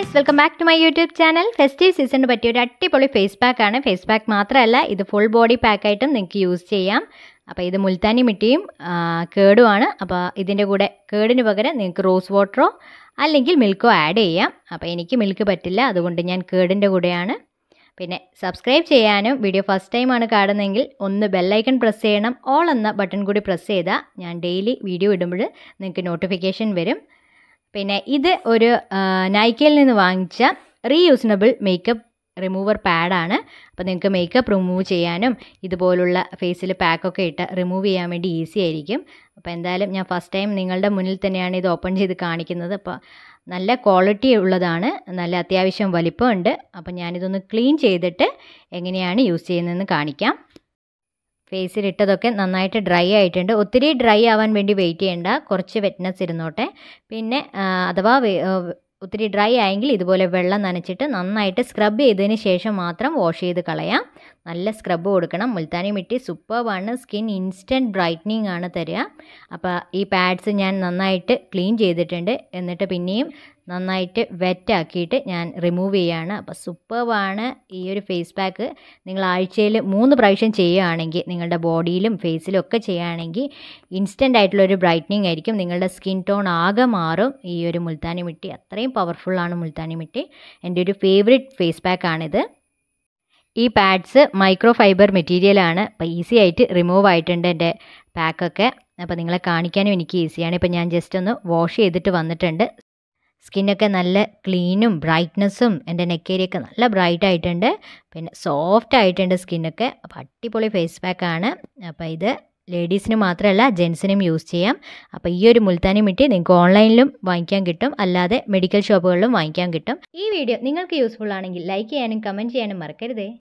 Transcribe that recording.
viewers welcome back to my YouTube channel festive സീസണിന് പറ്റിയ ഒരു അടിപൊളി ഫേസ് പാക്ക് ആണ് ഫേസ് പാക്ക് മാത്രമല്ല ഇത് ഫുൾ ബോഡി പാക്കായിട്ടും നിങ്ങൾക്ക് യൂസ് ചെയ്യാം അപ്പോൾ ഇത് മുൾത്താനി മിട്ടിയും ആ, കേടുമാണ് അപ്പോൾ ഇതിൻ്റെ കൂടെ കേടിന് പകരം നിങ്ങൾക്ക് റോസ് വാട്ടറോ അല്ലെങ്കിൽ മിൽക്കോ ആഡ് ചെയ്യാം അപ്പോൾ എനിക്ക് മിൽക്ക് പറ്റില്ല അതുകൊണ്ട് ഞാൻ കേടിൻ്റെ കൂടെയാണ് പിന്നെ സബ്സ്ക്രൈബ് ചെയ്യാനും വീഡിയോ ഫസ്റ്റ് ടൈമാണ് കാണുന്നതെങ്കിൽ ഒന്ന് ബെല്ലൈക്കൺ പ്രസ് ചെയ്യണം ഓൾ എന്ന ബട്ടൺ കൂടി പ്രസ് ചെയ്താൽ ഞാൻ ഡെയിലി വീഡിയോ ഇടുമ്പോൾ നിങ്ങൾക്ക് നോട്ടിഫിക്കേഷൻ വരും പിന്നെ ഇത് ഒരു നൈക്കയിൽ നിന്ന് വാങ്ങിച്ച റീയൂസണബിൾ മേക്കപ്പ് റിമൂവർ പാഡാണ് അപ്പോൾ നിങ്ങൾക്ക് മേക്കപ്പ് റിമൂവ് ചെയ്യാനും ഇതുപോലുള്ള ഫേസിൽ പാക്കൊക്കെ ഇട്ട് റിമൂവ് ചെയ്യാൻ വേണ്ടി ഈസി ആയിരിക്കും അപ്പോൾ എന്തായാലും ഞാൻ ഫസ്റ്റ് ടൈം നിങ്ങളുടെ മുന്നിൽ തന്നെയാണ് ഇത് ഓപ്പൺ ചെയ്ത് കാണിക്കുന്നത് അപ്പോൾ നല്ല ക്വാളിറ്റി ഉള്ളതാണ് നല്ല അത്യാവശ്യം വലിപ്പമുണ്ട് അപ്പോൾ ഞാനിതൊന്ന് ക്ലീൻ ചെയ്തിട്ട് എങ്ങനെയാണ് യൂസ് ചെയ്യുന്നതെന്ന് കാണിക്കാം ഫേസിൽ ഇട്ടതൊക്കെ നന്നായിട്ട് ഡ്രൈ ആയിട്ടുണ്ട് ഒത്തിരി ഡ്രൈ ആവാൻ വേണ്ടി വെയിറ്റ് ചെയ്യേണ്ട കുറച്ച് വെറ്റ്നസ് ഇരുന്നോട്ടെ പിന്നെ ആ, അഥവാ വെ- ആ, ഒത്തിരി ഡ്രൈ ആയെങ്കിൽ ഇതുപോലെ വെള്ളം നനച്ചിട്ട് നന്നായിട്ട് സ്ക്രബ് ചെയ്തതിന് ശേഷം മാത്രം വാഷ് ചെയ്ത് കളയാം നല്ല സ്ക്രബ് കൊടുക്കണം മുൾത്താനി മിട്ടി സൂപ്പർവാണ് സ്കിൻ ഇൻസ്റ്റൻറ്റ് ബ്രൈറ്റനിങ് ആണ് തരിക അപ്പോൾ ഈ പാഡ്സ് ഞാൻ നന്നായിട്ട് ക്ലീൻ ചെയ്തിട്ടുണ്ട് എന്നിട്ട് പിന്നെയും നന്നായിട്ട് വെറ്റാക്കിയിട്ട് ഞാൻ റിമൂവ് ചെയ്യാണ് അപ്പോൾ സൂപ്പർവാണ് ഈ ഒരു ഫേസ് പാക്ക് നിങ്ങൾ ആഴ്ചയിൽ മൂന്ന് പ്രാവശ്യം ചെയ്യുകയാണെങ്കിൽ നിങ്ങളുടെ ബോഡിയിലും ഫേസിലും ഒക്കെ ചെയ്യുകയാണെങ്കിൽ ഇൻസ്റ്റൻ്റ് ആയിട്ടുള്ളൊരു ബ്രൈറ്റനിങ് ആയിരിക്കും നിങ്ങളുടെ സ്കിൻ ടോൺ ആകെ മാറും ഈ ഒരു മുൾത്താനി മിട്ടി അത്രയും പവർഫുള്ളാണ് മുൾത്താനി മിട്ടി എൻ്റെ ഒരു ഫേവറേറ്റ് ഫേസ് പാക്കാണിത് ഈ പാഡ്സ് മൈക്രോ ഫൈബർ മെറ്റീരിയലാണ് അപ്പോൾ ഈസി ആയിട്ട് റിമൂവ് ആയിട്ടുണ്ട് എൻ്റെ പാക്കൊക്കെ അപ്പോൾ നിങ്ങളെ കാണിക്കാനും എനിക്ക് ഈസിയാണ് ഇപ്പോൾ ഞാൻ ജസ്റ്റ് ഒന്ന് വാഷ് ചെയ്തിട്ട് വന്നിട്ടുണ്ട് സ്കിന്നൊക്കെ നല്ല ക്ലീനും ബ്രൈറ്റ്നസ്സും എൻ്റെ നെക്ക് ഏരിയ ഒക്കെ നല്ല ബ്രൈറ്റ് ആയിട്ടുണ്ട് പിന്നെ സോഫ്റ്റ് ആയിട്ടുണ്ട് സ്കിന്നൊക്കെ അപ്പോൾ അടിപൊളി ഫേസ് പാക്കാണ് അപ്പോൾ ഇത് ലേഡീസിന് മാത്രമല്ല ജെൻസിനും യൂസ് ചെയ്യാം അപ്പോൾ ഈ ഒരു മുൾത്താനി മിട്ടി നിങ്ങൾക്ക് ഓൺലൈനിലും വാങ്ങിക്കാൻ കിട്ടും അല്ലാതെ മെഡിക്കൽ ഷോപ്പുകളിലും വാങ്ങിക്കാൻ കിട്ടും ഈ വീഡിയോ നിങ്ങൾക്ക് യൂസ്ഫുൾ ആണെങ്കിൽ ലൈക്ക് ചെയ്യാനും കമൻറ്റ് ചെയ്യാനും മറക്കരുതേ